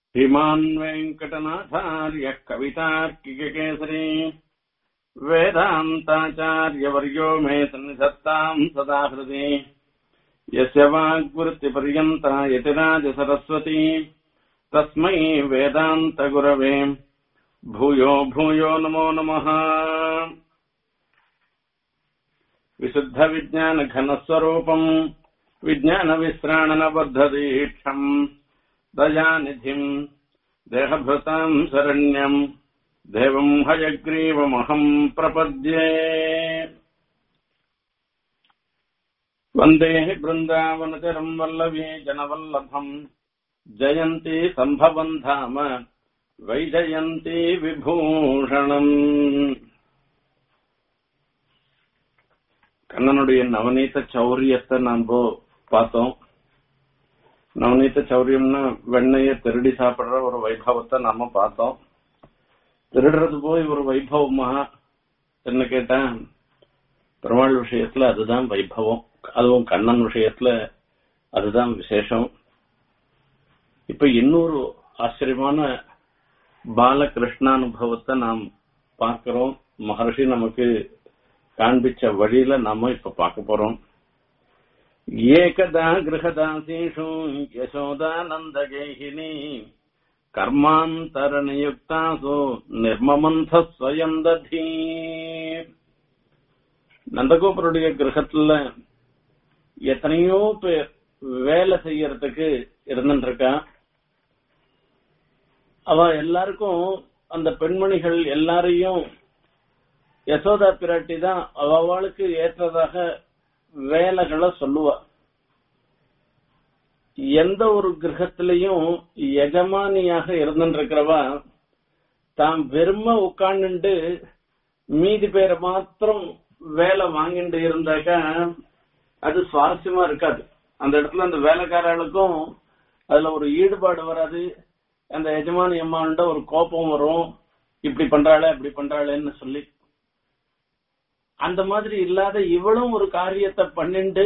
श्रीमान् वेङ्कटनाथार्यः कवितार्किककेसरी वेदान्ताचार्यवर्यो मे सन्निधत्ताम् सदा हृदि यस्य वाग्वृत्तिपर्यन्ता यतिराजसरस्वती तस्मै वेदान्तगुरवे भूयो भूयो नमो नमः विशुद्धविज्ञानघनस्वरूपम् विज्ञानविश्राणनबद्धदीक्षम् दयानिधिम् देहभृताम् शरण्यम् देवम् हयग्रीवमहम् प्रपद्ये वन्दे बृन्दावनचरम् वल्लभी जनवल्लभम् जयन्ती सम्भवम् धाम வைஜயந்தி விபூஷணம் கண்ணனுடைய நவநீத சௌரியத்தை நாம பார்த்தோம் நவநீத சௌரியம்னா வெண்ணைய திருடி சாப்பிடுற ஒரு வைபவத்தை நாம பார்த்தோம் திருடுறது போய் ஒரு வைபவமா என்ன கேட்டேன் பெருமாள் விஷயத்துல அதுதான் வைபவம் அதுவும் கண்ணன் விஷயத்துல அதுதான் விசேஷம் இப்ப இன்னொரு ஆச்சரியமான பாலகிருஷ்ணானுபவத்தை நாம் பார்க்கிறோம் மகர்ஷி நமக்கு காண்பிச்ச வழியில நாம இப்ப பார்க்க போறோம் ஏகதா கிரகதாசீஷு யசோதானந்தகேகினி கர்மாந்தரணியுக்தாசு நிர்மமந்த ஸ்வயம் ததி நந்தகோபருடைய கிரகத்துல எத்தனையோ பேர் வேலை செய்யறதுக்கு இருந்துருக்கா அவ எல்லாருக்கும் அந்த பெண்மணிகள் எல்லாரையும் யசோதா பிராட்டி தான் அவளுக்கு ஏற்றதாக வேலைகளை சொல்லுவா எந்த ஒரு கிரகத்திலையும் எஜமானியாக இருந்துருக்கிறவா தாம் வெறும உட்கார்ந்துட்டு மீதி பேரை மாத்திரம் வேலை வாங்கிட்டு இருந்தாக்க அது சுவாரஸ்யமா இருக்காது அந்த இடத்துல அந்த வேலைக்காரர்களுக்கும் அதுல ஒரு ஈடுபாடு வராது அந்த எஜமானி அம்மாண்ட ஒரு கோபம் வரும் இப்படி பண்றாளே அப்படி பண்றாளேன்னு சொல்லி அந்த மாதிரி இல்லாத இவளும் ஒரு காரியத்தை பண்ணிண்டு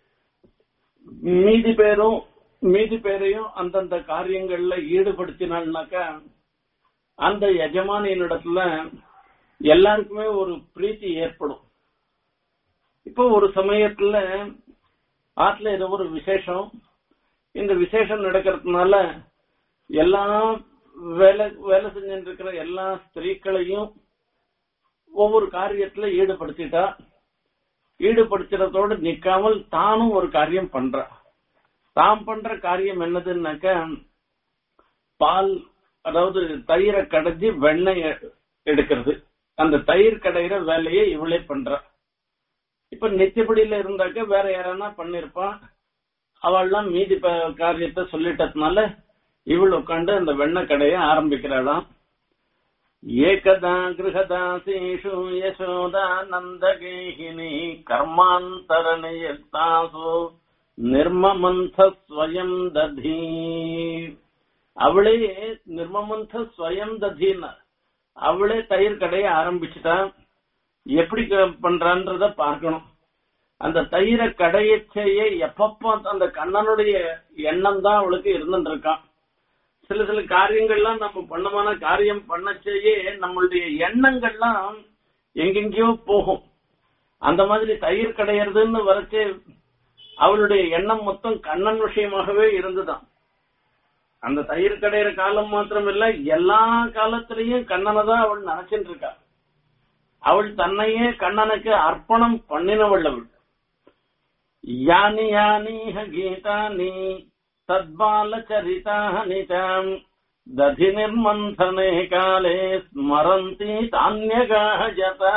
மீதி பேரும் மீதி பேரையும் அந்தந்த காரியங்கள்ல ஈடுபடுத்தினாள்னாக்கா அந்த எஜமானியினிடத்துல எல்லாருக்குமே ஒரு பிரீத்தி ஏற்படும் இப்போ ஒரு சமயத்துல ஆத்துல ஏதோ ஒரு விசேஷம் இந்த விசேஷம் நடக்கிறதுனால எல்லா வேலை வேலை செஞ்சுட்டு இருக்கிற எல்லா ஸ்திரீக்களையும் ஒவ்வொரு காரியத்துல ஈடுபடுத்திட்டா ஈடுபடுத்துறதோடு நிக்காமல் தானும் ஒரு காரியம் பண்றா தாம் பண்ற காரியம் என்னதுன்னாக்க பால் அதாவது தயிரை கடைஞ்சி வெண்ணெய் எடுக்கிறது அந்த தயிர் கடையிற வேலையை இவளே பண்றா இப்ப நித்தியப்படியில இருந்தாக்க வேற யாரானா பண்ணிருப்பான் அவள்லாம் மீதி காரியத்தை சொல்லிட்டதுனால இவள் உட்காந்து அந்த வெண்ணெய் கடையை ஆரம்பிக்கிறாளாம் ஏகதா கிரகதாசீஷு யசோதா நந்தகேகினி கர்மாந்தரணியத்தாசு நிர்மமந்த ஸ்வயம் ததி அவளே நிர்மமந்த ஸ்வயம் ததின அவளே தயிர் கடையை ஆரம்பிச்சுட்டா எப்படி பண்றான்றத பார்க்கணும் அந்த தயிரை கடையை செய்ய எப்பப்போ அந்த கண்ணனுடைய எண்ணம் தான் அவளுக்கு இருந்துட்டு இருக்கான் சில சில காரியங்கள்லாம் நம்ம பண்ணமான காரியம் பண்ணச்சேயே நம்மளுடைய எண்ணங்கள்லாம் எங்கெங்கயோ போகும் அந்த மாதிரி தயிர் கிடையிறதுன்னு வரைச்சே அவளுடைய எண்ணம் மொத்தம் கண்ணன் விஷயமாகவே இருந்துதான் அந்த தயிர் கடையிற காலம் மாத்திரம் இல்ல எல்லா காலத்திலையும் கண்ணனை தான் அவள் நினைச்சிட்டு இருக்கா அவள் தன்னையே கண்ணனுக்கு அர்ப்பணம் பண்ணினவள் அவள் யானி யானீஹ கீதானி तद्बालचरितानि ताम् दधि निर्मन्थने काले स्मरन्ति तान्यगाः जता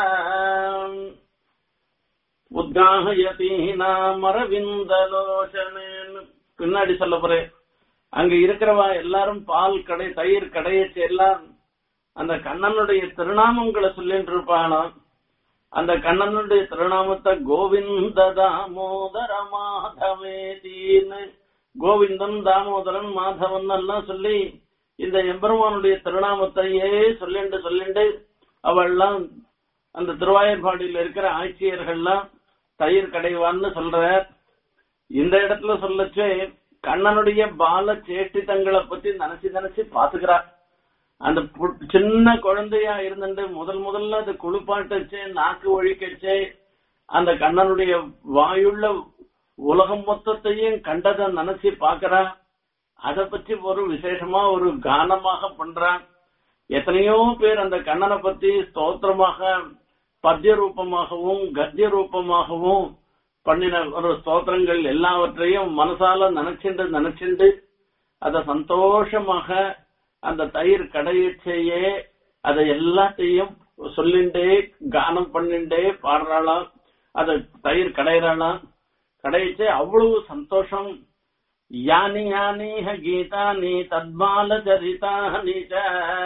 உத்காகயதீனாமரவிந்தலோசனேன்னு பின்னாடி சொல்ல போறேன் அங்க இருக்கிறவா எல்லாரும் பால் கடை தயிர் கடையச்சு எல்லாம் அந்த கண்ணனுடைய திருநாமங்களை சொல்லிட்டு இருப்பானாம் அந்த கண்ணனுடைய திருநாமத்தை கோவிந்த தாமோதர மாதவேதீன்னு கோவிந்தன் தாமோதரன் மாதவன் எல்லாம் சொல்லி இந்த எம்பெருமானுடைய திருநாமத்தையே சொல்லிண்டு சொல்லிண்டு அவள்லாம் அந்த திருவாயூர்பாடியில் இருக்கிற ஆட்சியர்கள்லாம் தயிர் கடைவான்னு சொல்ற இந்த இடத்துல சொல்லச்சே கண்ணனுடைய பால சேஷ்டிதங்களை பத்தி நினைச்சு நினைச்சு பாத்துக்கிறா அந்த பு- சின்ன குழந்தையா இருந்துட்டு முதல் முதல்ல அது குளிப்பாட்டச்சே நாக்கு ஒழிக்கச்சே அந்த கண்ணனுடைய வாயுள்ள உலகம் மொத்தத்தையும் கண்டதை நினைச்சு பாக்குறா அத பத்தி ஒரு விசேஷமா ஒரு கானமாக பண்றான் எத்தனையோ பேர் அந்த கண்ணனை பத்தி ஸ்தோத்திரமாக பத்திய ரூபமாகவும் கத்திய ரூபமாகவும் பண்ணின ஒரு ஸ்தோத்திரங்கள் எல்லாவற்றையும் மனசால நினைச்சுண்டு நினைச்சுண்டு அத சந்தோஷமாக அந்த தயிர் கடையச்சேயே அதை எல்லாத்தையும் சொல்லிண்டே கானம் பண்ணிண்டே பாடுறாளாம் அத தயிர் கடையிறாளாம் கடையச்சே அவ்வளவு சந்தோஷம் யானி யானி ஹ கீதானி தத்பால சரிதானி ச.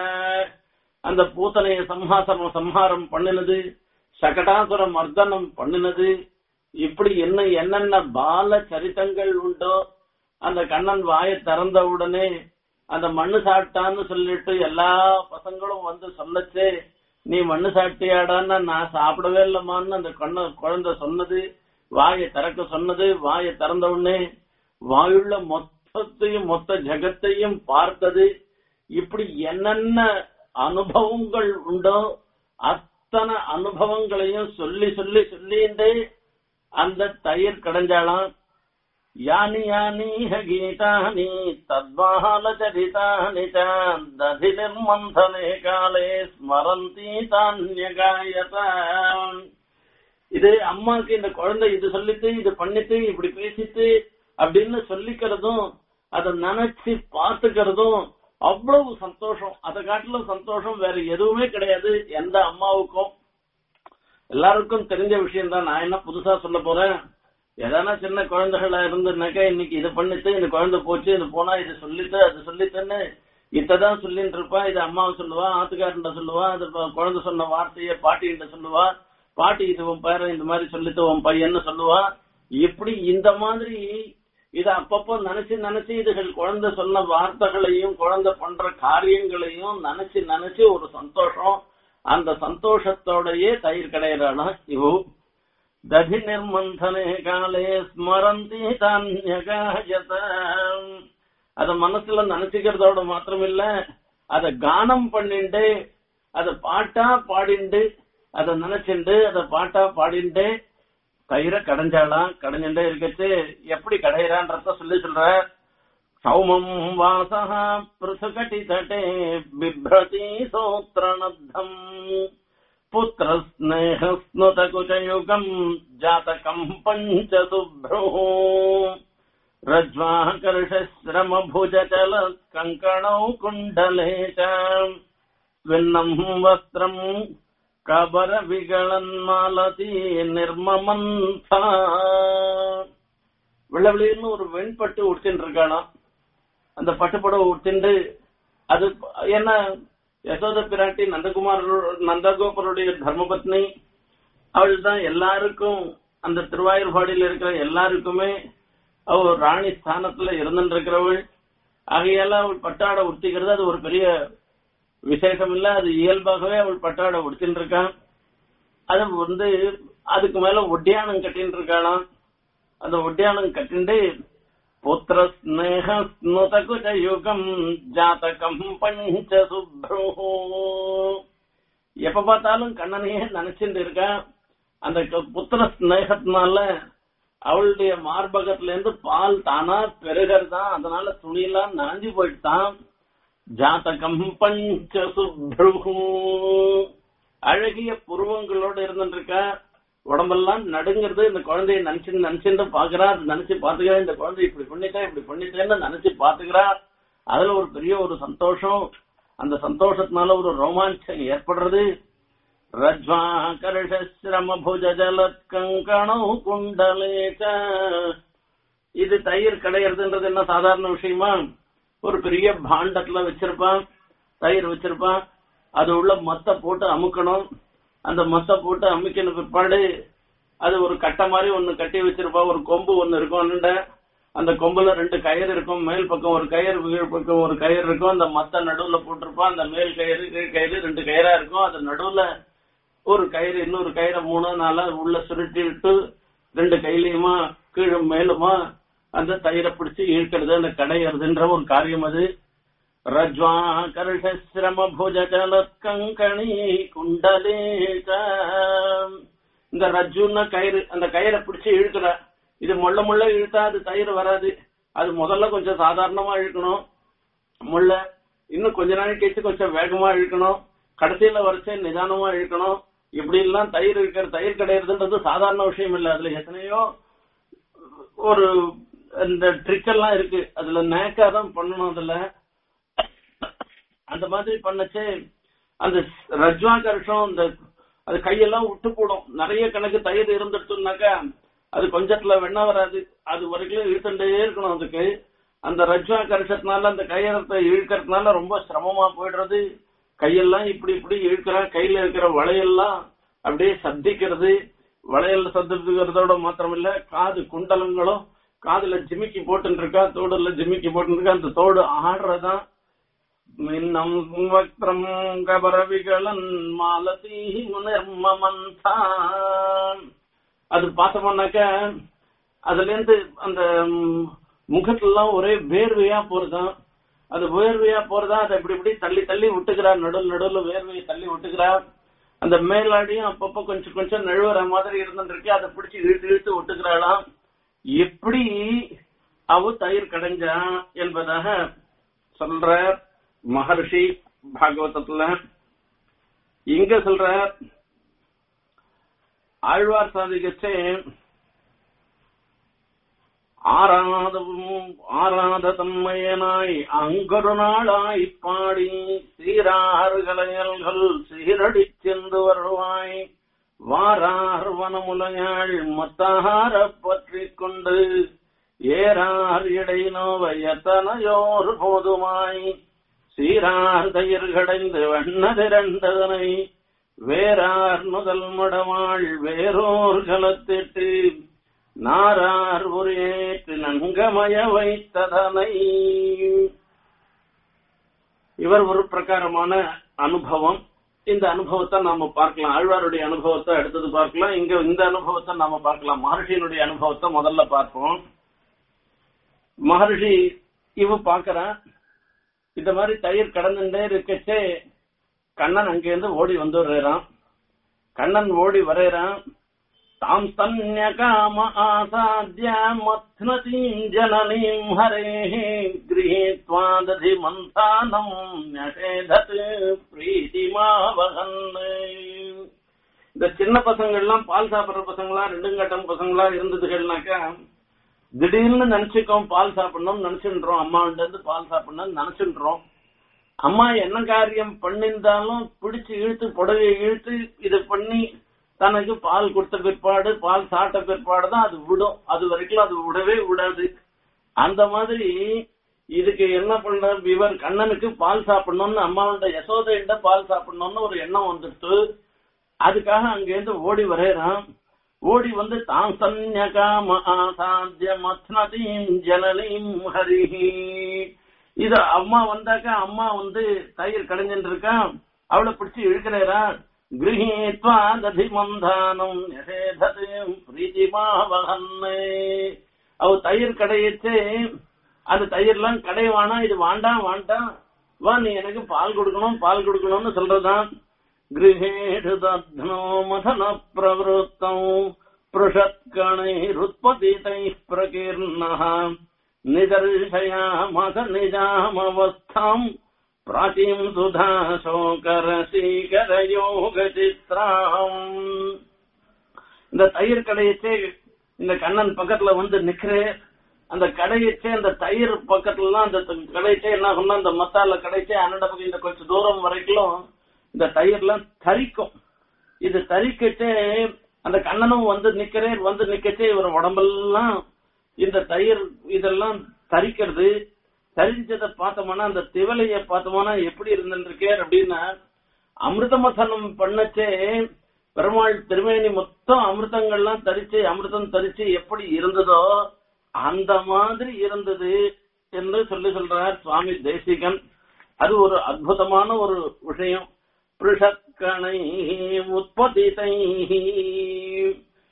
அந்த பூத்தனைய சம்ஹாசனம் சம்ஹாரம் பண்ணினது சகடாசுர மர்தனம் பண்ணினது இப்படி என்ன என்னென்ன பால சரித்தங்கள் உண்டோ அந்த கண்ணன் வாயை திறந்த உடனே அந்த மண்ணு சாப்பிட்டான்னு சொல்லிட்டு எல்லா பசங்களும் வந்து சொல்லச்சே நீ மண்ணு சாப்பிட்டியாடான்னு நான் சாப்பிடவே இல்லம்மான்னு அந்த கண்ண குழந்தை சொன்னது வாயை திறக்க சொன்னது வாயை திறந்த உடனே வாயுள்ள மொத்தத்தையும் மொத்த ஜகத்தையும் பார்த்தது இப்படி என்னென்ன அனுபவங்கள் உண்டோ அத்தனை அனுபவங்களையும் சொல்லி சொல்லி சொல்லிண்டே அந்த தயிர் கடைஞ்சாலாம் யானி யானி ஹ கீதானி தத்வால சரிதானி ச ததி நிர்மந்தனே காலே ஸ்மரந்தி தான்யகாயத இது அம்மாக்கு இந்த குழந்தை இது சொல்லிட்டு இது பண்ணிட்டு இப்படி பேசிட்டு அப்படின்னு சொல்லிக்கிறதும் அதை நினைச்சு பார்த்துக்கிறதும் அவ்வளவு சந்தோஷம் அதை காட்டிலும் சந்தோஷம் வேற எதுவுமே கிடையாது எந்த அம்மாவுக்கும் எல்லாருக்கும் தெரிஞ்ச விஷயம் தான் நான் என்ன புதுசா சொல்ல போறேன் எதனா சின்ன குழந்தைகளா இருந்துனாக்கா இன்னைக்கு இது பண்ணிட்டு இந்த குழந்தை போச்சு இது போனா இது சொல்லிட்டு அது சொல்லிட்டுன்னு இத்ததான் சொல்லிட்டு இருப்பா இது அம்மாவை சொல்லுவா ஆத்துக்காரன்ட்ட சொல்லுவா அது ப- குழந்தை சொன்ன வார்த்தைய பாட்டிகிட்ட சொல்லுவா பாட்டி இது உன் பேரன் இந்த மாதிரி சொல்லிட்டு உன் பையன்னு சொல்லுவா இப்படி இந்த மாதிரி இது அப்பப்போ நினைச்சு நினைச்சு இதுகள் குழந்தை சொன்ன வார்த்தைகளையும் குழந்தை பண்ற காரியங்களையும் நினைச்சு நினைச்சு ஒரு சந்தோஷம் அந்த சந்தோஷத்தோடயே தயிர் கடையிறாளாம் இவோ ததி நிர்மந்தனே காலே ஸ்மரந்தி தான்யகாயத அத மனசுல நினைச்சுக்கிறதோட மாத்திரம் இல்ல அத கானம் பண்ணிண்டு அத பாட்டா பாடிண்டு அத நினைச்சுண்டு அத பாட்டா பாடிண்டு தயிர கடைஞ்சாலாம் கடைஞ்சுட்டே இருக்கச்சு எப்படி கடையிறான்றத சொல்லி சொல்ற சௌமம் வாசः पृथुकटितटे बिभ्रति सोत्रनद्धम् पुत्रस्नेहस्नुतकुचयुगम् जातकम् पञ्चसुभ्रुः रज्ज्वाकर्षश्रमभुजचलत्कङ्कणौ कुण्डले च स्विन्नम् वस्त्रम् கபரவிகளன்மாலதி நிர்மமந்தா வெள்ள வெளியின்னு ஒரு வெண்பட்டு உடுத்தின்னு இருக்கானாம் அந்த பட்டுப்புடவை உடுத்திண்டு அது என்ன யசோத பிராட்டி நந்தகுமார் நந்தகோபருடைய தர்மபத்னி அவள் தான் எல்லாருக்கும் அந்த திருவாயூர்பாடியில் இருக்கிற எல்லாருக்குமே அவள் ராணி ஸ்தானத்துல இருந்துட்டு இருக்கிறவள் ஆகையால அவள் பட்டாடை உடுத்திக்கிறது அது ஒரு பெரிய விசேஷம் இல்ல அது இயல்பாகவே அவள் பட்டாடை உடுத்தின்னு இருக்கான் அது வந்து அதுக்கு மேல ஒட்டியானம் கட்டின்னு இருக்காளாம் அந்த ஒட்டியானம் கட்டிண்டு புத்திர ஸ்னேக ஸ்னுதகுஜ யுகம் ஜாதகம் பஞ்ச சுப்ரு எப்ப பார்த்தாலும் கண்ணனையே நினைச்சுட்டு இருக்கா அந்த க- புத்திர ஸ்னேகத்தினால அவளுடைய மார்பகத்துல இருந்து பால் தானா பெருகிறதான் அதனால துணியெல்லாம் நனைஞ்சு போயிட்டான் ஜாதகம் பஞ்ச சுப்ரு அழகிய புருவங்களோட இருந்துருக்கா உடம்பெல்லாம் நடுங்கிறது இந்த குழந்தைய நினைச்சு நினைச்சுட்டு பாக்குறா அது நினைச்சு பாத்துக்கிறா இந்த குழந்தை இப்படி பண்ணிட்டா இப்படி பண்ணிட்டேன்னு நினைச்சு பாத்துக்கிறா அதுல ஒரு பெரிய ஒரு சந்தோஷம் அந்த சந்தோஷத்தினால ஒரு ரோமாஞ்சம் ஏற்படுறது ரஜ்வா கருஷிரம புஜ ஜலத் கங்கணோ குண்டலேச்ச இது தயிர் கடையிறதுன்றது என்ன சாதாரண விஷயமா ஒரு பெரிய பாண்டத்துல வச்சிருப்பான் தயிர் வச்சிருப்பான் அது உள்ள மத்த போட்டு அமுக்கணும் அந்த மத்த போட்டு அமுக்கின பிற்பாடு அது ஒரு கட்டை மாதிரி ஒண்ணு கட்டி வச்சிருப்பா ஒரு கொம்பு ஒண்ணு இருக்கும் அந்த கொம்புல ரெண்டு கயிறு இருக்கும் மேல் பக்கம் ஒரு கயிறு கீழ் பக்கம் ஒரு கயிறு இருக்கும் அந்த மத்த நடுவுல போட்டிருப்பான் அந்த மேல் கயிறு கீழ் கயிறு ரெண்டு கயிறா இருக்கும் அது நடுவுல ஒரு கயிறு இன்னொரு கயிறை மூணு நாலா உள்ள சுருட்டி விட்டு ரெண்டு கையிலயுமா கீழும் மேலுமா அந்த தயிரை பிடிச்சு இழுக்கிறது அந்த கடையிறதுன்ற ஒரு காரியம் அது ரஜ்வா கர்ஷசிரம புஜலத்கங்கணி குண்டலேக இந்த ரஜ்ஜுன்னா கயிறு அந்த கயிறை பிடிச்சு இழுக்கிற இது முள்ள முள்ள இழுத்தா அது தயிர் வராது அது முதல்ல கொஞ்சம் சாதாரணமா இழுக்கணும் முள்ள இன்னும் கொஞ்ச நாள் கழிச்சு கொஞ்சம் வேகமா இழுக்கணும் கடைசியில வரைச்சே நிதானமா இழுக்கணும் இப்படி எல்லாம் தயிர் இருக்கிற தயிர் கிடையிறதுன்றது சாதாரண விஷயம் இல்ல அதுல எத்தனையோ ஒரு இந்த ட்ரிக் எல்லாம் இருக்கு அதுல நேக்கா தான் பண்ணணும் அதுல அந்த மாதிரி பண்ணச்சே அந்த ரஜ்வா கருஷம் அந்த அது கையெல்லாம் விட்டு போடும் நிறைய கணக்கு தயிர் இருந்துட்டுனாக்கா அது கொஞ்சத்துல வெண்ணெய் வராது அது வரைக்கும் இழுத்துட்டே இருக்கணும் அதுக்கு அந்த ரஜ்வா கரிசத்தினால அந்த கையெழுத்தை இழுக்கிறதுனால ரொம்ப சிரமமா போயிடுறது கையெல்லாம் இப்படி இப்படி இழுக்கிறா கையில இருக்கிற வளையெல்லாம் அப்படியே சத்திக்கிறது வளையல் சத்திக்கிறதோட மாத்திரம் இல்ல காது குண்டலங்களும் காதுல ஜிமிக்கி போட்டுன்னு இருக்கா தோடுல ஜிமிக்கி போட்டுன்னு இருக்கா அந்த தோடு ஆடுறதான் மின்னம் வக்ரம் கபரவிகளன் மாலதி நிர்மமந்தான் அது பார்த்தோம்னாக்க அதுல இருந்து அந்த ம், முகத்துலாம் ஒரே வேர்வையா போறதாம் அது வேர்வையா போறதா அதை இப்படி இப்படி தள்ளி தள்ளி விட்டுக்கிறா நடுவில் நடுவில் வேர்வையை தள்ளி விட்டுக்கிறா அந்த மேலாடியும் அப்பப்ப கொஞ்சம் கொஞ்சம் நழுவுற மாதிரி இருந்துருக்கு அதை பிடிச்சி இழுத்து இழுத்து விட்டுக்கிறாளாம் எப்படி அவ தயிர் கடைஞ்சா என்பதாக சொல்ற மகர்ஷி பாகவதத்துல இங்க சொல்ற ஆழ்வார் சாதிகச்சே ஆராதவும் ஆராத தன்மையனாய் அங்கொரு நாளாய் பாடி சீராறுகளையல்கள் சீரடி சென்று வருவாய் வாரார் வனமுலையாள் மத்தார பற்றிக் கொண்டு ஏறார் இடை நோவை எத்தனையோர் போதுமாய் சீரார் தயிர் கடைந்து வண்ணதிரண்டதனை வேறார் முதல் மடவாள் வேறோர் கலத்திட்டு நாரார் உரேற்று நங்கமய வைத்ததனை இவர் ஒரு பிரகாரமான அனுபவம் இந்த அனுபவத்தை நாம பார்க்கலாம் ஆழ்வாருடைய அனுபவத்தை அடுத்தது பார்க்கலாம் இங்க இந்த அனுபவத்தை நாம பார்க்கலாம் மகர்ஷியினுடைய அனுபவத்தை முதல்ல பார்ப்போம் மகர்ஷி இவ பாக்குறான் இந்த மாதிரி தயிர் கடந்துட்டே இருக்கச்சே கண்ணன் அங்கிருந்து ஓடி வந்துடுறான் கண்ணன் ஓடி வரையறான் தாம் தன்ய காம ஆசாத்ய மத்னதீம் ஜனனீம் ஹரேः गृहीत्वा दधि मन्थानम् न्यषेधत् प्रीतिमावहन् இந்த சின்ன பசங்கள்லாம் பால் சாப்பிடுற பசங்களா ரெண்டுங்கட்டம் பசங்களா இருந்ததுகள்னாக்கா திடீர்னு நினைச்சுக்கோம் பால் சாப்பிடணும்னு நினைச்சுன்றோம் அம்மாவிட்ட இருந்து பால் சாப்பிடணும்னு நினைச்சுன்றோம் அம்மா என்ன காரியம் பண்ணியிருந்தாலும் பிடிச்சு இழுத்து புடவையை இழுத்து இது பண்ணி தனக்கு பால் கொடுத்த பிற்பாடு பால் சாப்பிட்ட பிற்பாடு தான் அது விடும் அது வரைக்கும் அது விடவே விடாது அந்த மாதிரி இதுக்கு என்ன பண்ற இவர் கண்ணனுக்கு பால் சாப்பிடணும்னு அம்மாவோட யசோதையிட்ட பால் சாப்பிடணும்னு ஒரு எண்ணம் வந்துடுத்து அதுக்காக அங்கேருந்து ஓடி வரையறான் ஓடி வந்து தாம் சந்யகாம ஆசாத்திய மத்னதீம் ஜனனீம் ஹரிஹி இத அம்மா வந்தாக்கா அம்மா வந்து தயிர் கடைஞ்சிட்டு இருக்கான் அவளை பிடிச்சு இழுக்கிறா கிரகீத்வா ததி மந்தானம் யசேதது பிரீதிமாவகன்னு அவ தயிர் கடையிச்சு அந்த தயிர்லாம் கடைவானா இது வாண்டாம் வாண்டாம் வா நீ எனக்கு பால் கொடுக்கணும் பால் கொடுக்கணும்னு சொல்றதான் गृहेषु दध्नो मथन प्रवृत्तौ पृषत्कणैरुत्पतितैः प्रकीर्णः निदर्शयामथ निजामवस्थाम् प्राचीम् सुधा शोकरसीकरयोगचित्राम् இந்த தயிர் கடையச்சே இந்த கண்ணன் பக்கத்துல வந்து நிக்கிறேன் அந்த கடையச்சே அந்த தயிர் பக்கத்துலலாம் அந்த கடையச்சே என்ன ஆகும்னா அந்த மத்தால கடைச்சே அன்னட பக்கம் இந்த கொஞ்சம் தூரம் வரைக்கும் இந்த தயிர்லாம் தரிக்கும் இது தரிக்கச்சே அந்த கண்ணனும் வந்து நிக்கிறேன் வந்து நிக்கச்சே இவர் உடம்பெல்லாம் இந்த தயிர் இதெல்லாம் தரிக்கிறது தரிஞ்சதை பார்த்தோம்னா அந்த திவலைய பார்த்தோம்னா எப்படி இருந்துருக்கே அப்படின்னா அமிர்தமசனம் பண்ணச்சே பெருமாள் திருமேனி மொத்தம் அமிர்தங்கள்லாம் தரிச்சு அமிர்தம் தரிச்சு எப்படி இருந்ததோ அந்த மாதிரி இருந்தது என்று சொல்லி சொல்றார் சுவாமி தேசிகன் அது ஒரு அற்புதமான ஒரு விஷயம் பிருஷக்கணை உற்பத்திதை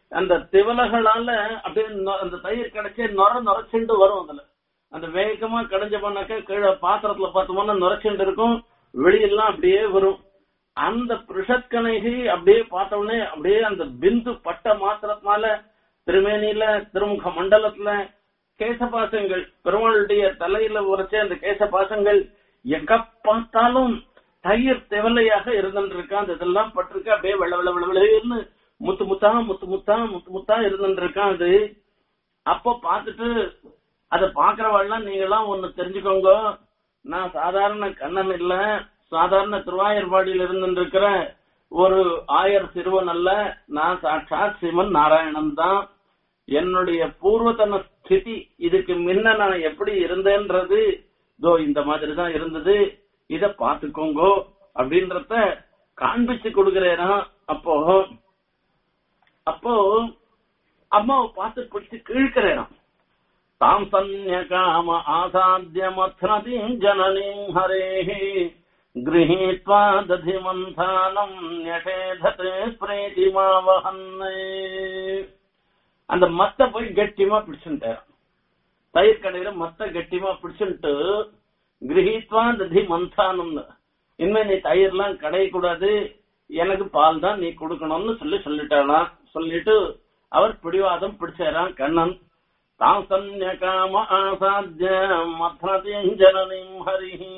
அந்த திவலைகளால அப்படியே நொ- அந்த தயிர் கிடைச்சே நொர நுரைச்சுண்டு வரும் அதுல அந்த வேகமா கடைஞ்ச பண்ணாக்க கீழே பாத்திரத்துல பார்த்தோம்னா நுரைச்சுண்டு இருக்கும் வெளியெல்லாம் அப்படியே வரும் அந்த பிருஷத்கணைகி அப்படியே பார்த்த உடனே அப்படியே அந்த பிந்து பட்ட மாத்திரத்தினால திருமேனியில திருமுக மண்டலத்துல கேசபாசங்கள் பெருமாளுடைய தலையில உரைச்ச அந்த கேசபாசங்கள் எங்க பார்த்தாலும் தயிர் திவலையாக இருந்துருக்கா அந்த இதெல்லாம் பட்டிருக்கு அப்படியே வெள்ள வெள்ள வெள்ள வெள்ளன்னு முத்து முத்தா முத்து முத்தா முத்து முத்தா இருந்துருக்கான் அது அப்போ பார்த்துட்டு அதை பாக்குறவாள்லாம் நீங்களாம் ஒண்ணு தெரிஞ்சுக்கோங்க நான் சாதாரண கண்ணன் இல்ல சாதாரண திருவாயூர்பாடியில் இருந்துருக்கிற ஒரு ஆயர் சிறுவன் அல்ல நான் சாட்சாத் சிவன் நாராயணன் தான் என்னுடைய பூர்வத்தன ஸ்திதி இதுக்கு முன்ன நான் எப்படி இருந்தேன்றது இதோ இந்த மாதிரி தான் இருந்தது இத பாத்துக்கோங்க அப்படின்றத காண்பிச்சு கொடுக்கிறேனா அப்போ அப்போ அம்மாவை பார்த்து பிடிச்சு கிழ்க்கிறேன் தாம் சந்நிய காம ஆசாத்திய மத்னதீம் ஜனனீம் ஹரேः गृहीत्वा दधिमन्थानम् न्यषेधते प्रीतिमावहन् அந்த மத்த போய் கெட்டியமா பிடிச்சுட்டார் தயிர் கடையில மத்த கெட்டியமா பிடிச்சுட்டு கிரகித்வா ததி மந்தானம்னு இனிமே நீ தயிர்லாம் கடைய கூடாது எனக்கு பால் தான் நீ கொடுக்கணும்னு சொல்லி சொல்லிட்டானா சொல்லிட்டு அவர் பிடிவாதம் பிடிச்சாராம் கண்ணன் தாம் சந்நிய காம ஆசாத்திய மத்னதீம் ஜனனீம் ஹரிஹி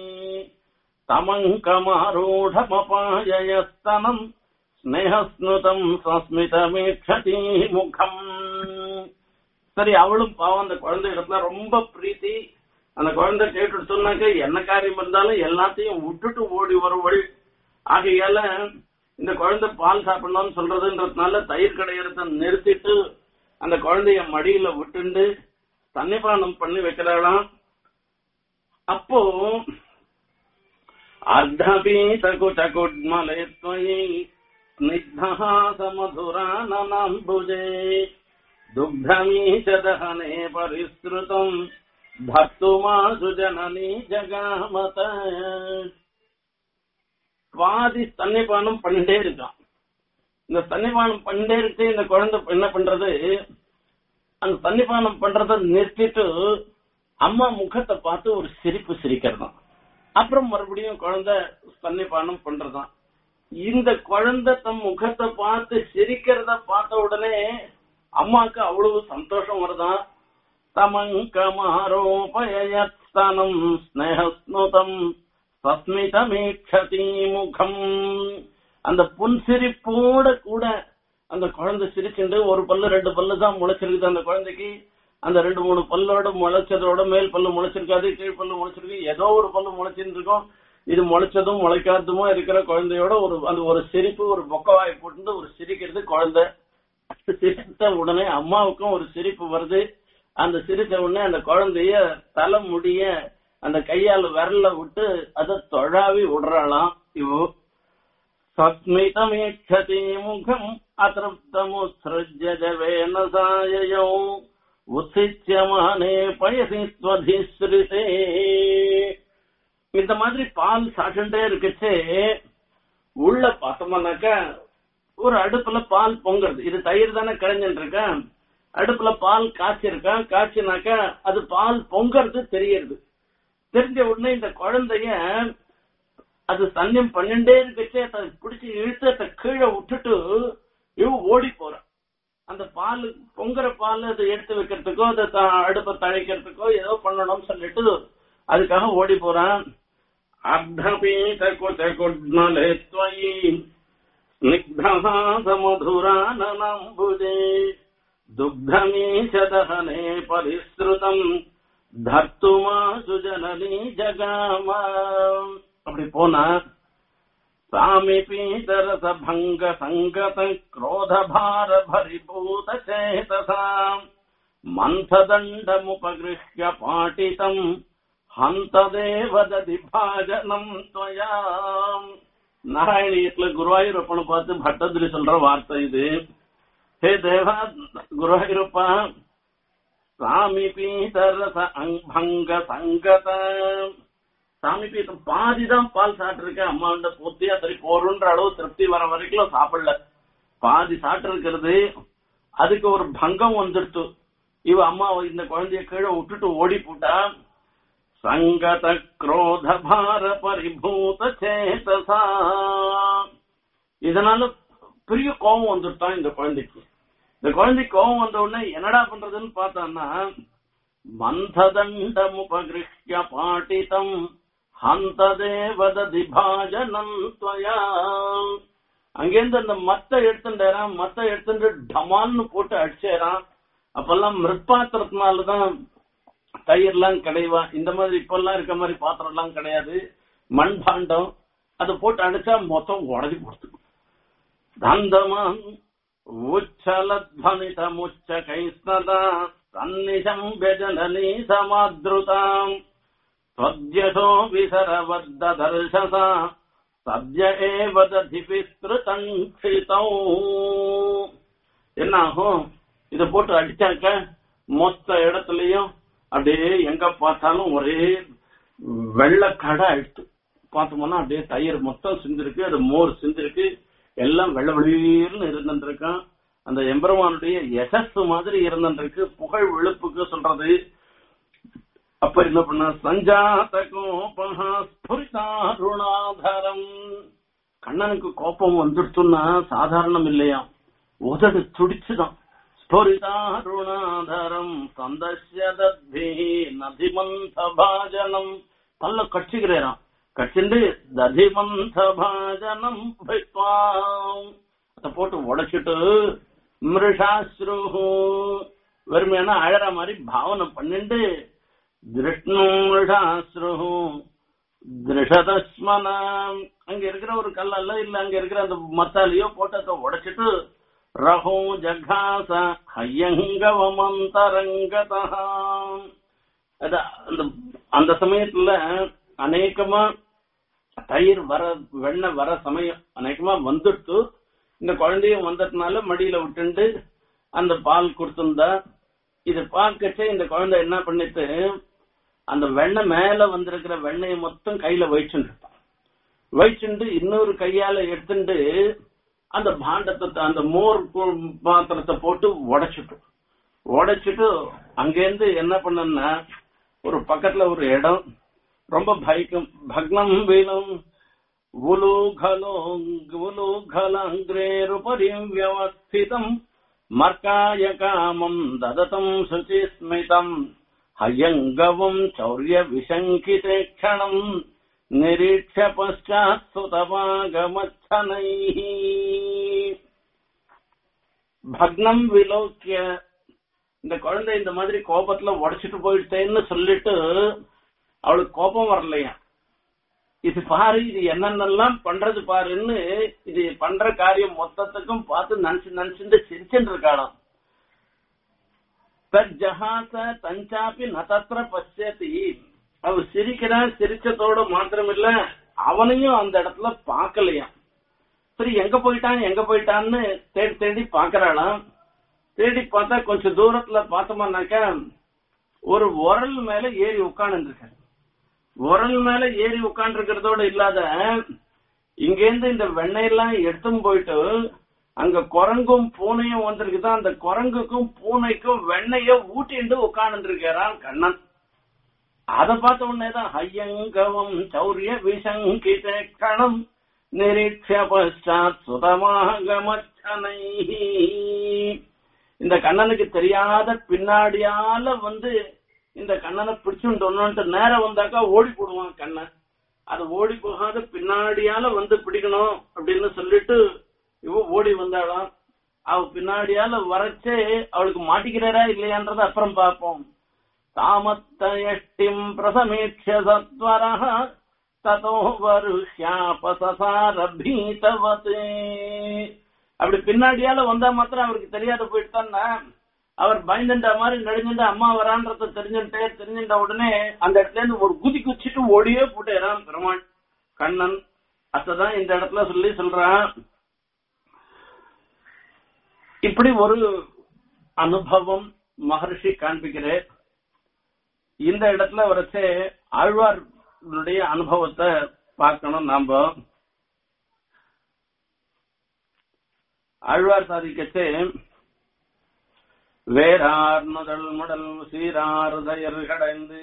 தமங்கமாரூಢமபாயஸ்தனம் ஸ்னேகஸ்னுதம் சஸ்மிதமேட்சதி முகம் சரி அவளும் பாவம் அந்த குழந்தை இடத்துல ரொம்ப பிரீத்தி அந்த குழந்தை கேட்டுட்டு சொன்னாக்க என்ன காரியம் இருந்தாலும் எல்லாத்தையும் விட்டுட்டு ஓடி வருவள் ஆகையால இந்த குழந்தை பால் சாப்பிடணும்னு சொல்றதுன்றதுனால தயிர் கடையறத நிறுத்திட்டு அந்த குழந்தைய மடியில விட்டுண்டு தன்னிபானம் பண்ணி வைக்கிறாளாம் அப்போ अर्धपीतकुटकुड्मले त्वयि स्निग्धः समधुराननाम्बुजे दुग्धमीश दहने परिसृतम् धर्तुमासु जननी जगामत பாதி தன்னிபானம் பண்ணிட்டே இருக்கான் இந்த தன்னிபானம் பண்ணிட்டே இருக்கு இந்த குழந்தை என்ன பண்றது அந்த தன்னிபானம் பண்றத நிறுத்திட்டு அம்மா முகத்தை பார்த்து ஒரு சிரிப்பு சிரிக்கிறதாம் அப்புறம் மறுபடியும் குழந்தை ஸ்தன்னிபானம் பண்றதாம் இந்த குழந்தை தம் முகத்தை பார்த்து சிரிக்கிறத பார்த்த உடனே அம்மாக்கு அவ்வளவு சந்தோஷம் வருதான் தமங்கமாரோபயஸ்தனம் ஸ்னேகஸ்னுதம் சஸ்மிதமீட்சதி முகம் அந்த புன்சிரிப்போட கூட அந்த குழந்தை சிரிச்சுண்டு ஒரு பல்லு ரெண்டு பல்லு தான் முளைச்சிருக்குது அந்த குழந்தைக்கு அந்த ரெண்டு மூணு பல்லோட முளைச்சதோட மேல் பல்லு முளைச்சிருக்காது கீழ் பல்லு முளைச்சிருக்கு ஏதோ ஒரு பல்லு முளைச்சின்னு இருக்கும் இது முளைச்சதும் முளைக்காததுமோ இருக்கிற குழந்தையோட ஒரு அந்த ஒரு சிரிப்பு ஒரு பொக்கவாய் போட்டு ஒரு சிரிக்கிறது குழந்தை சிரித்த உடனே அம்மாவுக்கும் ஒரு சிரிப்பு வருது அந்த சிரித்த உடனே அந்த குழந்தைய தலை முடிய அந்த கையால விரல விட்டு அதை தொழாவி விடுறாளாம் இவோ சஸ்மிதமீட்சதி முகம் அதிருப்தமுத்ஸ்ருஜ்ய ஜவேன சாயயோ உத்திச்சியமானே பயசி ஸ்வதிஸ்ருதே இந்த மாதிரி பால் சாப்பிட்டுட்டே இருக்குச்சே உள்ள பார்த்தோம்னாக்கா ஒரு அடுப்புல பால் பொங்குறது இது தயிர் தானே கரைஞ்சுட்டு இருக்கேன் அடுப்புல பால் காய்ச்சிருக்கேன் காய்ச்சினாக்கா அது பால் பொங்கறது தெரியறது தெரிஞ்ச உடனே இந்த குழந்தைய அது சன்னியம் பண்ணிட்டே இருக்குச்சே அதை பிடிச்சி இழுத்து அதை கீழே விட்டுட்டு இவ ஓடி போறான் அந்த பால் பொங்குற பால் அதை எடுத்து வைக்கிறதுக்கோ அதை த- அடுப்பை தழைக்கிறதுக்கோ ஏதோ பண்ணணும்னு சொல்லிட்டு அதுக்காக ஓடி போறான் அர்த்தபீத குத குட்மலே त्वयि स्निग्धः समधुराननम्बुजे दुग्धमीशदहने परिसृतम् धर्तुमासु जननी जगाम அப்படி போனா சாமிபீதரச பங்க சங்கத क्रोध भार भरिभूत चेतसाम् मन्थदण्डमुपगृह्य पाटितम् हन्तदेव दधिभाजनम् त्वया நாராயணியத்துல குருவாயூரப்பனை பார்த்து பட்டதிரி சொல்ற வார்த்தை இது ஹே தேவா குருவாயூரப்பா சாமி பீதரச அங்க சங்கத சாமி பீத்தம் பாதிதான் பால் சாப்பிட்டுருக்கேன் அம்மா வந்து பூர்த்தியா சரி போறோன்ற அளவு திருப்தி வர வரைக்கும் சாப்பிடல பாதி சாப்பிட்டு இருக்கிறது அதுக்கு ஒரு பங்கம் வந்துடுத்து இவ அம்மா இந்த குழந்தைய கீழே விட்டுட்டு ஓடி போட்டா சங்கத குரோத பார பரிபூத சேதசா இதனால பெரிய கோபம் வந்துட்டான் இந்த குழந்தைக்கு இந்த குழந்தைக்கு கோபம் வந்த உடனே என்னடா பண்றதுன்னு பார்த்தான்னா மந்ததண்டமுபகிருஷ்ய பாட்டிதம் ஹந்ததேவததி பாஜனம் துவயா அங்கேருந்து அந்த மத்த எடுத்துட்டாரான் மத்த எடுத்துட்டு டமால்னு போட்டு அடிச்சேரான் அப்பெல்லாம் மிருத்பாத்திரத்தினாலதான் தயிர்லாம் கிடைவா இந்த மாதிரி இப்பெல்லாம் இருக்க மாதிரி பாத்திரம் எல்லாம் கிடையாது மண் பாண்டம் அதை போட்டு அடிச்சா மொத்தம் உடஞ்சி கொடுத்து தந்தமான் உச்சலத்வனிதமுச்ச கைஸ்னதா சந்நிஷம் வெஜனனி சமாத்ருதாம் त्वद्यशो विसरवद्ददर्शसा सद्य एव दधिपिस्तृतङ्क्षितौ என்ன ஆகும் இத போட்டு அடிச்சாக்க மொத்த இடத்துலயும் அப்படியே எங்க பார்த்தாலும் ஒரே வெள்ளக்கடை ஆயிடுத்து பார்த்தோம்னா அப்படியே தயிர் மொத்தம் சிந்திருக்கு அது மோர் சிந்திருக்கு எல்லாம் வெள்ள வெளியர்னு இருந்துருக்கான் அந்த எம்பெருமானுடைய யசஸ் மாதிரி இருந்துருக்கு புகழ் விழுப்புக்கு சொல்றது அப்ப என்ன பண்ண சஞ்சாத கோபா ஸ்புரிதாருணாதரம் கண்ணனுக்கு கோபம் வந்துடுச்சுன்னா சாதாரணம் இல்லையா உதடு துடிச்சுதான் ஸ்புரிதாருணாதரம் சந்தஸ்ய தத்தி நதிமந்த பாஜனம் பல்ல கட்சிக்கிறேன் கட்சிண்டு ததிமந்த பாஜனம் அதை போட்டு உடைச்சிட்டு மிருஷாஸ்ரு வெறுமையான அழற மாதிரி பாவனை பண்ணிட்டு திருஷ்ணுஷாஸ்ரு திருஷதஸ்மனம் அங்க இருக்கிற ஒரு கல்லல்ல இல்ல அங்க இருக்கிற அந்த மத்தாலையோ போட்டத்தை உடைச்சிட்டு ரஹோ ஜகாச ஹையங்கவமந்தரங்கதா அந்த அந்த சமயத்துல அநேகமா தயிர் வர வெண்ணெய் வர சமயம் அநேகமா வந்துட்டு இந்த குழந்தையும் வந்ததுனால மடியில விட்டுண்டு அந்த பால் கொடுத்திருந்தா இது பார்க்கச்சே இந்த குழந்தை என்ன பண்ணிட்டு அந்த வெண்ணெய் மேல வந்திருக்கிற வெண்ணெயை மொத்தம் கையில வயிச்சுட்டு இருப்பான் வயிச்சுண்டு இன்னொரு கையால எடுத்துட்டு அந்த பாண்டத்தை அந்த மோர் பாத்திரத்தை போட்டு உடைச்சிட்டு உடைச்சிட்டு அங்கேருந்து என்ன பண்ணா ஒரு பக்கத்துல ஒரு இடம் ரொம்ப பயக்கும் பக்னம் வீணும் உலூகலோ உலூகலங்கிரேருபரி வியவஸ்திதம் மர்க்காய காமம் தததம் சுச்சிஸ்மிதம் ஹயங்கவம் சௌரிய விசங்கிதே க்ஷணம் நிரீட்ச பశ్చాத் சுதமாகமச்சனை பக்னம் விலோக்கிய இந்த குழந்தை இந்த மாதிரி கோபத்துல உடைச்சிட்டு போயிட்டேன்னு சொல்லிட்டு அவளுக்கு கோபம் வரலையா இது பாரு இது என்னென்னலாம் பண்றது பாருன்னு இது பண்ற காரியம் மொத்தத்துக்கும் பார்த்து நினைச்சு நினைச்சுட்டு சிரிச்சுட்டு இருக்காளாம் தஜ்ஜஹாச தஞ்சாப்பி நதத்திர பச்சேத்தி அவ சிரிக்கிறா சிரிச்சதோட மாத்திரமில்ல அவனையும் அந்த இடத்துல பாக்கலையாம் சரி எங்க போயிட்டான் எங்க போயிட்டான்னு தேடி தேடி பாக்குறாளாம் தேடி பார்த்தா கொஞ்சம் தூரத்துல பார்த்தோம்னாக்கா ஒரு உரல் மேல ஏறி உட்கார்ந்து இருக்காரு உரல் மேல ஏறி உட்கார்ந்து இருக்கிறதோட இல்லாத இங்கேருந்து இந்த வெண்ணெயெல்லாம் எடுத்தும் போயிட்டு அங்க குரங்கும் பூனையும் வந்திருக்குதான் அந்த குரங்குக்கும் பூனைக்கும் வெண்ணைய ஊட்டிண்டு உட்கார்ந்து இருக்காரான் கண்ணன் அத பார்த்த உடனேதான் ஹையங்கவம் சௌரிய விசங்கித கணம் நிரீட்ச பஷாத் சுதமாகமச்சனை இந்த கண்ணனுக்கு தெரியாத பின்னாடியால வந்து இந்த கண்ணனை பிடிச்சுட்டு நேரம் வந்தாக்கா ஓடி போடுவான் கண்ணன் அது ஓடி போகாத பின்னாடியால வந்து பிடிக்கணும் அப்படின்னு சொல்லிட்டு இவ ஓடி வந்தாளாம் அவ பின்னாடியால வரச்சே அவளுக்கு மாட்டிக்கிறாரா இல்லையான்றத அப்புறம் பார்ப்போம் தாமத்தயஷ்டிம் பிரசமீட்ச சத்வர ததோ வருஷாபசாரபீதவதே அப்படி பின்னாடியால வந்தா மாத்திரம் அவருக்கு தெரியாத போயிட்டான்னா அவர் பயந்துட்ட மாதிரி நடுங்கிட்ட அம்மா வரான்றத தெரிஞ்சுட்டே தெரிஞ்சுட்ட உடனே அந்த இடத்துல இருந்து ஒரு குதி குச்சிட்டு ஓடியே போட்டேறான் பெருமாள் கண்ணன் அதான் இந்த இடத்துல சொல்லி சொல்றான் இப்படி ஒரு அனுபவம் மகர்ஷி காண்பிக்கிறேன் இந்த இடத்துல வரைச்சே ஆழ்வார்களுடைய அனுபவத்தை பார்க்கணும் நாம ஆழ்வார் சாதிக்கச்சே வேறார் முதல் முடல் சீராறுதயர் கடைந்து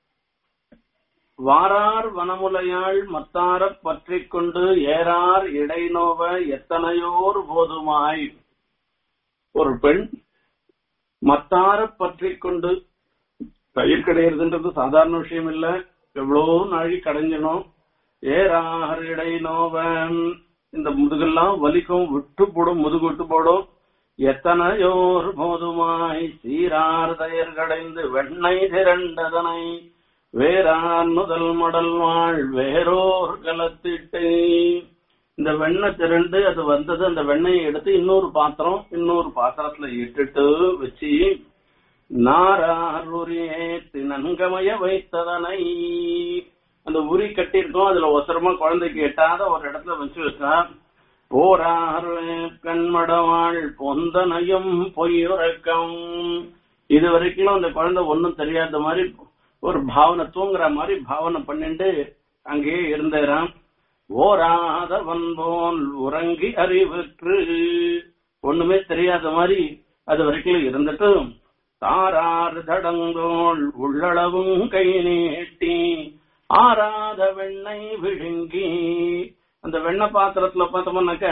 வாரார் வனமுலையாள் மத்தாரப் பற்றிக் கொண்டு ஏறார் இடைநோவ எத்தனையோர் போதுமாய் ஒரு பெண் மத்தாரப் பற்றிக் கொண்டு தயிர் கிடையிறதுன்றது சாதாரண விஷயம் இல்ல எவ்வளோ நாழி கடைஞ்சணும் ஏறார் இடைநோவன் இந்த முதுகெல்லாம் வலிக்கும் விட்டு போடும் முதுகு விட்டு போடும் எத்தனையோர் போதுமாய் சீரார் தயர் கடைந்து வெண்ணெய் திரண்டதனை வேறான் முதல் மடல் வாழ் வேறோர் கலத்திட்டு இந்த வெண்ணெய் திரண்டு அது வந்தது அந்த வெண்ணெயை எடுத்து இன்னொரு பாத்திரம் இன்னொரு பாத்திரத்துல இட்டுட்டு வச்சு நாரார் உரியேத்தி நன்கமய வைத்ததனை அந்த உரி கட்டியிருக்கோம் அதுல ஒசரமா குழந்தைக்கு எட்டாத ஒரு இடத்துல வச்சு வச்சா போரார் கண்மடவாள் பொந்தனையும் பொய்யுறக்கம் இது வரைக்கும் அந்த குழந்தை ஒன்னும் தெரியாத மாதிரி ஒரு பாவனை தூங்குற மாதிரி பாவனை பண்ணிட்டு அங்கேயே இருந்தேராம் ஓராதவன் போல் உறங்கி அறிவுற்று ஒண்ணுமே தெரியாத மாதிரி அது வரைக்கும் இருந்துட்டு தாராறு தடங்கோள் உள்ளளவும் கை நீட்டி ஆறாத வெண்ணெய் விழுங்கி அந்த வெண்ணெய் பாத்திரத்துல பார்த்தோம்னாக்க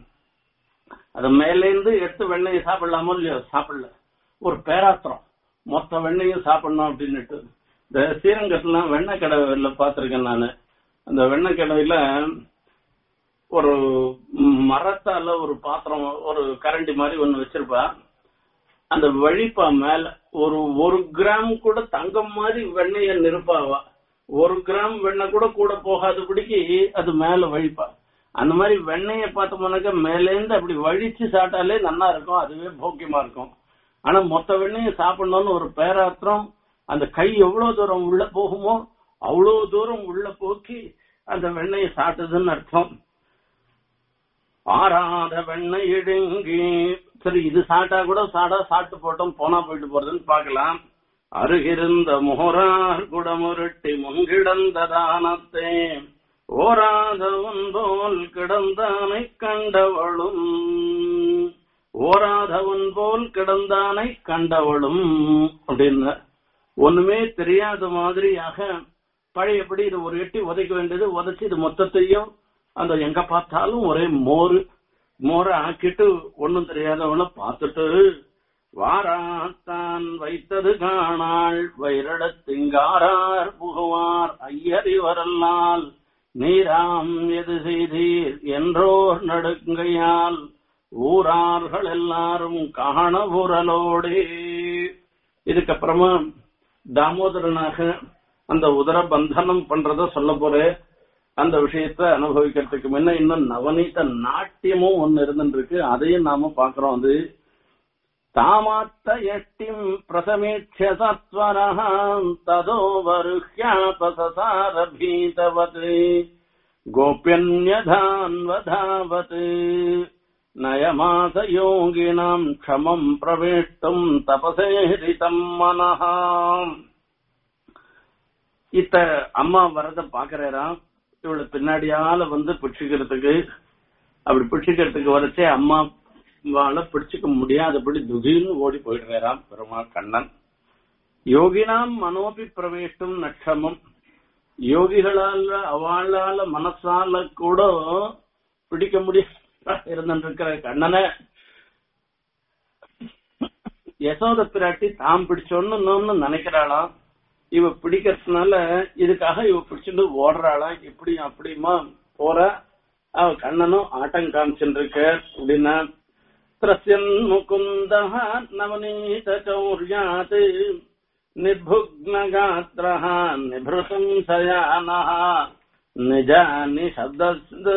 அது மேலேந்து எடுத்து வெண்ணெயை சாப்பிடலாமோ இல்லையோ சாப்பிடல ஒரு பேராத்திரம் மொத்த வெண்ணெயும் சாப்பிடணும் அப்படின்னுட்டு இந்த ஸ்ரீரங்கத்துல வெண்ணெய் கடையில பார்த்திருக்கேன் நானு அந்த வெண்ணெய் கடையில ஒரு மரத்தால ஒரு பாத்திரம் ஒரு கரண்டி மாதிரி ஒண்ணு வச்சிருப்பா அந்த வழிப்பா மேல ஒரு ஒரு கிராம் கூட தங்கம் மாதிரி வெண்ணெய நிருப்பாவா ஒரு கிராம் வெண்ணெய் கூட கூட போகாதபடிக்கு அது மேல வழிப்பா அந்த மாதிரி வெண்ணெய பார்த்தோம்னாக்க மேலேந்து அப்படி வழிச்சு சாப்பிட்டாலே நல்லா இருக்கும் அதுவே போக்கியமா இருக்கும் ஆனா மொத்த வெண்ணெயை சாப்பிடணும்னு ஒரு பேராத்திரம் அந்த கை எவ்வளவு தூரம் உள்ள போகுமோ அவ்வளவு தூரம் உள்ள போக்கி அந்த வெண்ணெயை சாப்பிட்டதுன்னு அர்த்தம் ஆறாத வெண்ணெய் இடுங்கி சரி இது சாப்பிட்டா கூட சாடா சாப்பிட்டு போட்டோம் போனா போயிட்டு போறதுன்னு பார்க்கலாம் அருகிருந்த முகரார் குடமுருட்டி முன்கிடந்த தானத்தே ஓராதவன் போல் கிடந்தானை கண்டவளும் ஓராதவன் போல் கிடந்தானை கண்டவளும் அப்படின்னு ஒண்ணுமே தெரியாத மாதிரியாக பழையபடி இது ஒரு எட்டி உதைக்க வேண்டியது உதைச்சு இது மொத்தத்தையும் அந்த எங்க பார்த்தாலும் ஒரே மோரு மோரை ஆக்கிட்டு ஒண்ணும் தெரியாதவன பார்த்துட்டு வாராத்தான் வைத்தது காணாள் வைரடத்திங்காரார் புகுவார் ஐயறிவரல்லால் நீராம் எது செய்தீர் என்றோர் நடுங்கையால் ஊரார்கள் எல்லாரும் காண ஊரலோடே இதுக்கப்புறமா தாமோதரனாக அந்த உதர பந்தனம் பண்றத சொல்ல போறேன் அந்த விஷயத்த அனுபவிக்கிறதுக்கு முன்ன இன்னும் நவநீத நாட்டியமும் ஒன்னு இருந்துருக்கு அதையும் நாம பாக்குறோம் அது தாமாத்த எட்டிம் பிரசமீட்ச சத்வரஹாம் ததோ வருஹ்யாபசார பீதவத் கோபியன்யதான்வதாவத் நயமாச யோகினாம் க்ஷமம் பிரவேஷ்டும் தபசேரிதம் மனஹாம் இத்த அம்மா வரத பாக்குறாராம் இவளை பின்னாடியால வந்து பிடிச்சிக்கிறதுக்கு அப்படி பிடிச்சிக்கிறதுக்கு வரச்சே அம்மா வாழ பிடிச்சுக்க முடியாதபடி துகின்னு ஓடி போயிடுறாராம் பெருமாள் கண்ணன் யோகினாம் மனோபி பிரவேஷ்டும் நட்சமம் யோகிகளால அவளால மனசால கூட பிடிக்க முடியாத இருந்திருக்கிற கண்ணனை யசோத பிராட்டி தாம் பிடிச்சோன்னு நினைக்கிறாளாம் இவ பிடிக்கிறதுனால இதுக்காக இவ பிடிச்சிட்டு ஓடுறாளாம் இப்படி அப்படியுமா போற அவ கண்ணனும் ஆட்டம் காமிச்சுருக்க அப்படின்னா திரஸ்யன் முகுந்த நவநீத சௌர்யாத் நிர்புக்னகாத்திர நிபிருதம் சயான நிஜ நிசப்த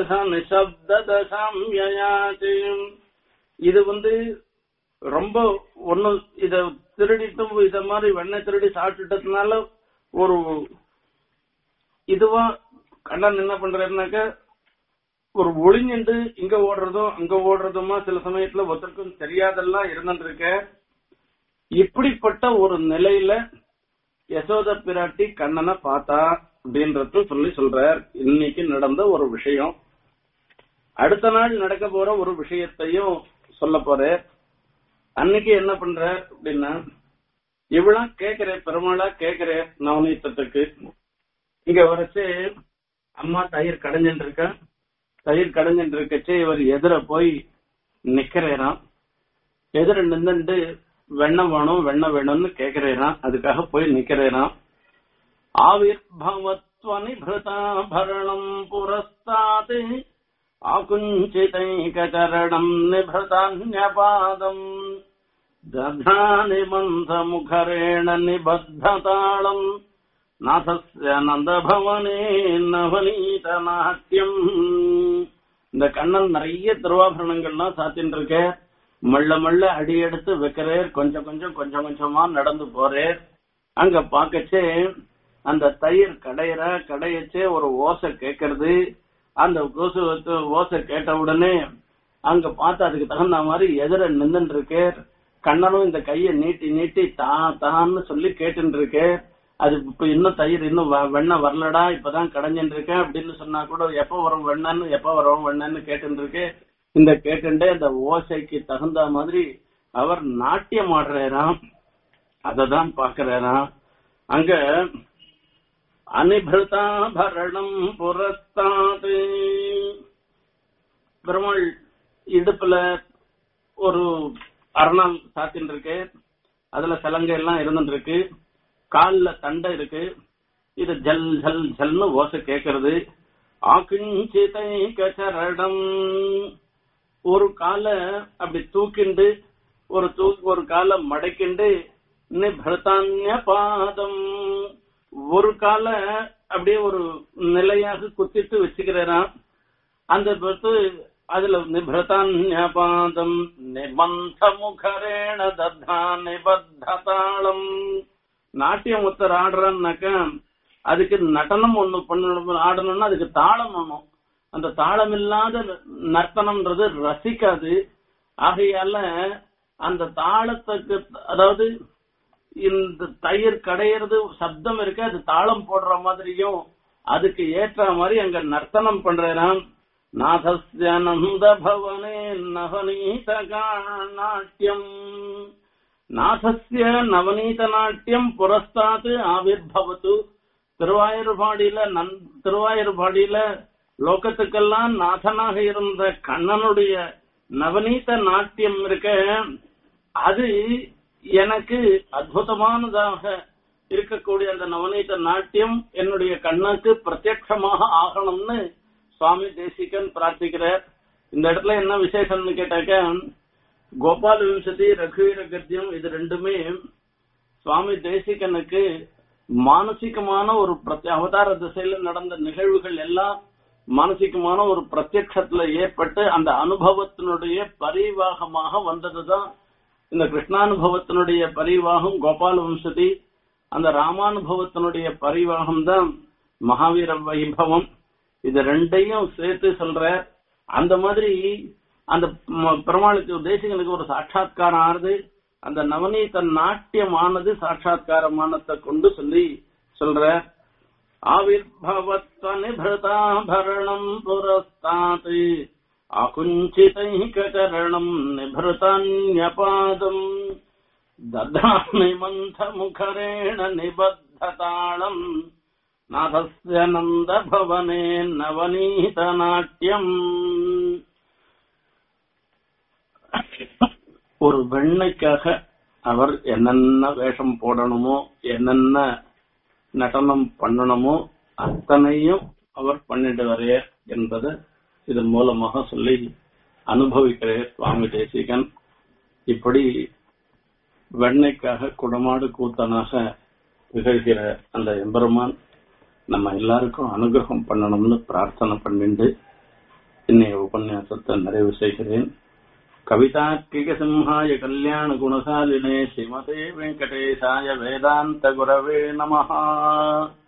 நிசப்தசாம்யாத் இது வந்து ரொம்ப ஒன்னும் இத திருடிட்டும் இத மாதிரி வெண்ணெய் திருடி சாப்பிட்டுட்டதுனால ஒரு இதுவா கண்ணன் என்ன பண்றாருனாக்க ஒரு ஒளிஞ்சுண்டு இங்க ஓடுறதும் அங்க ஓடுறதுமா சில சமயத்துல ஒருத்தருக்கும் தெரியாதெல்லாம் இருந்துருக்க இப்படிப்பட்ட ஒரு நிலையில யசோத பிராட்டி கண்ணனை பார்த்தா அப்படின்றத சொல்லி சொல்றார் இன்னைக்கு நடந்த ஒரு விஷயம் அடுத்த நாள் நடக்க போற ஒரு விஷயத்தையும் சொல்ல போறேன் அன்னைக்கு என்ன பண்றார் அப்படின்னா இவ்வளா கேக்குற பெருமாளா கேக்குற நவநீத்தத்துக்கு இங்க வரைச்சு அம்மா தயிர் கடைஞ்சிட்டு இருக்கா தயிர் கடைஞ்சிட்டு இருக்கச்சு இவர் எதிர போய் நிக்கிறேராம் எதிர நின்னுட்டு வெண்ணெய் வேணும் வெண்ணெய் வேணும்னு கேக்குறேராம் அதுக்காக போய் நிக்கிறேராம் ஆவிர்பவத்வனிபிருதாபரணம் புரஸ்தாத் ஆகுஞ்சிதைகச்சரணம் நிபிருதான்யபாதம் दधानिबन्धमुखरेण निबद्धताळम् நாதஸ்ய நந்தபவனே நவநீதநாட்டியம் இந்த கண்ணன் நிறைய திருவாபரணங்கள்லாம் சாத்தின்னு இருக்க மள்ள மள்ள அடி எடுத்து வைக்கிறேர் கொஞ்சம் கொஞ்சம் கொஞ்சம் கொஞ்சமா நடந்து போறேர் அங்க பாக்கச்சே அந்த தயிர் கடையிற கடையச்சே ஒரு ஓசை கேட்கறது அந்த கொசு ஓசை கேட்ட உடனே அங்க பார்த்து அதுக்கு தகுந்த மாதிரி எதிர நின்றுட்டு இருக்கேர் கண்ணனும் இந்த கைய நீட்டி நீட்டி தா தான்னு சொல்லி கேட்டுட்டு இருக்கேன் அது இப்ப இன்னும் தயிர் இன்னும் வ- வெண்ணெய் வரலடா இப்பதான் கடைஞ்சிட்டு இருக்கேன் அப்படின்னு சொன்னா கூட எப்ப வரும் வெண்ணன்னு எப்ப வரும் வெண்ணன்னு கேட்டுட்டு இருக்கேன் இந்த கேட்டுண்டே அந்த ஓசைக்கு தகுந்த மாதிரி அவர் நாட்டியம் ஆடுறாராம் அததான் பாக்குறாராம் அங்க அனிபிருதாபரணம் புரஸ்தாது பெருமாள் இடுப்புல ஒரு அரணம் சாத்தின்னு இருக்கு அதுல சலங்கை எல்லாம் இருந்துட்டு இருக்கு கால்ல தண்டை இருக்கு இது ஜல் ஜல் ஜல்னு ஓசை கேக்குறது ஆக்கிஞ்சிதை கச்சரணம் ஒரு காலை அப்படி தூக்கிண்டு ஒரு தூக்கி ஒரு காலை மடக்கிண்டு நிபர்தான்ய பாதம் ஒரு காலை அப்படியே ஒரு நிலையாக குத்திட்டு வச்சுக்கிறேன் அந்த பொறுத்து அதுல நிபிரதான்யபாதம் நிபந்த முகரேண தத்தா நிபத்ததாளம் நாட்டியம் ஒருத்தர் ஆடுறான்னாக்க அதுக்கு நடனம் ஒண்ணு பண்ணணும் ஆடணும்னா அதுக்கு தாளம் ஒண்ணும் அந்த தாளம் இல்லாத நர்த்தனம்ன்றது ரசிக்காது ஆகையால அந்த தாளத்துக்கு அதாவது இந்த தயிர் கடையிறது சப்தம் இருக்கு அது தாளம் போடுற மாதிரியும் அதுக்கு ஏற்ற மாதிரி அங்க நர்த்தனம் பண்றான் நாதஸ்ய நந்த பவனே நவநீத நாட்டியம் நாதஸ்ய நவநீத நாட்டியம் புரஸ்தாத்து ஆவிர்பவத்து திருவாயூர்பாடியில நன் திருவாயூர்பாடியில லோகத்துக்கெல்லாம் நாதனாக இருந்த கண்ணனுடைய நவநீத நாட்டியம் இருக்க அது எனக்கு அற்புதமானதாக இருக்கக்கூடிய அந்த நவநீத நாட்டியம் என்னுடைய கண்ணுக்கு பிரத்யட்சமாக ஆகணும்னு சுவாமி தேசிகன் பிரார்த்திக்கிறார் இந்த இடத்துல என்ன விசேஷம்னு கேட்டாக்க கோபால விம்சதி ரகுவீர கத்தியம் இது ரெண்டுமே சுவாமி தேசிகனுக்கு மானசிகமான ஒரு பிரத்ய அவதார திசையில நடந்த நிகழ்வுகள் எல்லாம் மானசிகமான ஒரு பிரத்யட்சத்துல ஏற்பட்டு அந்த அனுபவத்தினுடைய பரிவாகமாக வந்ததுதான் இந்த கிருஷ்ணானுபவத்தினுடைய பரிவாகம் கோபால வம்சதி அந்த ராமானுபவத்தினுடைய பரிவாகம் தான் மகாவீர வைபவம் இது ரெண்டையும் சேர்த்து சொல்ற அந்த மாதிரி அந்த ம- பெருமாளுக்கு தேசிகனுக்கு ஒரு சாட்சா்காரம் ஆனது அந்த நவநீத நாட்டியமானது சாட்சா்காரமானத்தை கொண்டு சொல்லி சொல்ற ஆவிர்பவத்வனிபிருதாபரணம் புரஸ்தாத் ஆகுஞ்சிதைகச்சரணம் நிபிருதான்யபாதம் दधामि मन्थमुखरेण निबद्धताळम् नाथस्य नन्दभवने நவநீதநாட்டியம் ஒரு வெண்ணைக்காக அவர் என்னென்ன வேஷம் போடணுமோ என்னென்ன நடனம் பண்ணணுமோ அத்தனையும் அவர் பண்ணிடுவாரே என்பதை இதன் மூலமாக சொல்லி அனுபவிக்கிறேன் சுவாமி தேசிகன் இப்படி வெண்ணைக்காக குடமாடு கூத்தனாக திகழ்கிற அந்த எம்பெருமான் நம்ம எல்லாருக்கும் அனுகிரகம் பண்ணணும்னு பிரார்த்தனை பண்ணிண்டு இன்னைய உபன்யாசத்தை நிறைவு செய்கிறேன் கவிதார்க்கிக சிம்ஹாய கல்யாண குணசாலினே ஸ்ரீமதே வெங்கடேசாய வேதாந்த குரவே நமஹா